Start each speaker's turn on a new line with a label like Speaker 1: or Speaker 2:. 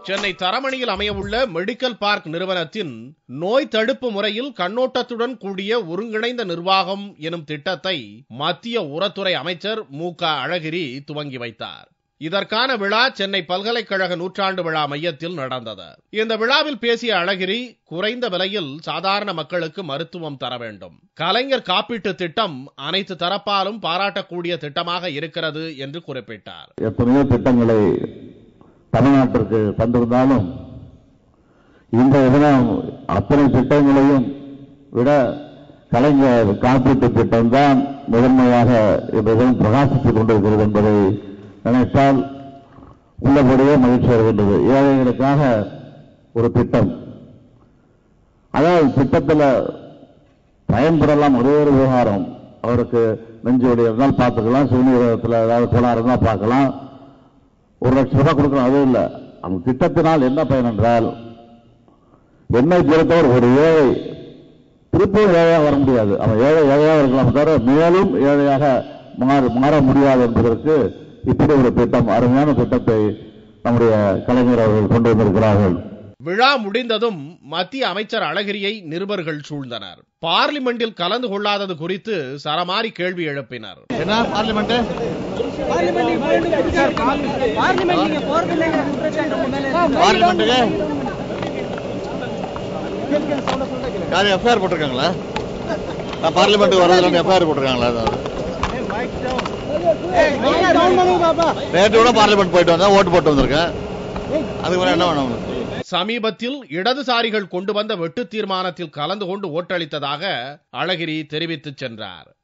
Speaker 1: சென்னை தரமணியில் அமையவுள்ள medical park நிறுவனத்தின் நோய் தடுப்பு முறையில் கண்ணோட்டத்துடன் கூடிய ஒருங்கிணைந்த நிர்வாகம் எனும் திட்டத்தை மத்திய உரத்துறை அமைச்சர் மு க அழகிரி துவங்கி வைத்தார் இதற்கான விழா சென்னை பல்கலைக்கழக நூற்றாண்டு விழா மையத்தில் நடந்தது இந்த விழாவில் பேசிய அழகிரி குறைந்த விலையில் சாதாரண மக்களுக்கு மருத்துவம் தர வேண்டும் கலைஞர் காப்பீட்டு திட்டம் அனைத்து தரப்பாலும் பாராட்டக்கூடிய திட்டமாக இருக்கிறது என்று குறிப்பிட்டார்
Speaker 2: எத்தனையோ திட்டங்களை தமிழ்நாட்டிற்கு தந்திருந்தாலும் இந்த தினம் அத்தனை திட்டங்களையும் விட கலைஞர் காப்பீட்டு திட்டம் தான் முதன்மையாக இந்த தினம் பிரகாசித்துக் கொண்டிருக்கிறது என்பதை நினைத்தால் உள்ளபடியே மகிழ்ச்சி வருகின்றது ஏழைகளுக்காக ஒரு திட்டம் அதாவது திட்டத்தில் பயன்பெறலாம் ஒரே ஒரு விவகாரம் அவருக்கு நெஞ்சு வலி இருந்தால் பார்த்துக்கலாம் சிறுநீரகத்தில் ஏதாவது கோளாறு இருந்தால் பார்க்கலாம் ஒரு லட்சம் ரூபாய் கொடுக்கணும் அதுவும் இல்லை அந்த திட்டத்தினால் என்ன பயன் என்றால் என்னை பொறுத்தவர் ஒரு ஏழை திருப்பவும் ஏழையாக வர முடியாது அவன் ஏழை ஏழையாக இருக்கலாம் தவிர மேலும் ஏழையாக மாற மாற முடியாது என்பதற்கு இப்படி ஒரு திட்டம் அருமையான திட்டத்தை நம்முடைய கலைஞர் அவர்கள் கொண்டு வந்திருக்கிறார்கள்
Speaker 1: விழா முடிந்ததும் மத்திய அமைச்சர் அழகிரியை நிருபர்கள் சூழ்ந்தனர் பார்லிமெண்டில் கலந்து கொள்ளாதது குறித்து சரமாரி கேள்வி எழுப்பினர்
Speaker 2: என்ன பார்லிமெண்ட்
Speaker 3: பார்லிமெண்ட் நீங்க போறதில்லைங்கிற குற்றச்சாட்டு உங்க மேல இருக்கு.
Speaker 2: பார்லிமெண்ட்டுக்கு யாரும் எஃப்ஐஆர் போட்டிருக்காங்களா நான் பார்லிமெண்ட்டுக்கு வரதுல எஃப்ஐஆர் போட்டிருக்காங்களா நேற்று கூட பார்லிமெண்ட் போயிட்டு வந்தேன் ஓட்டு போட்டு வந்திருக்கேன் அதுக்கு மேலே என்ன வேணும் உங்களுக்கு?
Speaker 1: சமீபத்தில் இடதுசாரிகள் கொண்டு வந்த வெட்டு தீர்மானத்தில் கலந்து கொண்டு ஓட்டளித்ததாக அழகிரி தெரிவித்துச் சென்றார்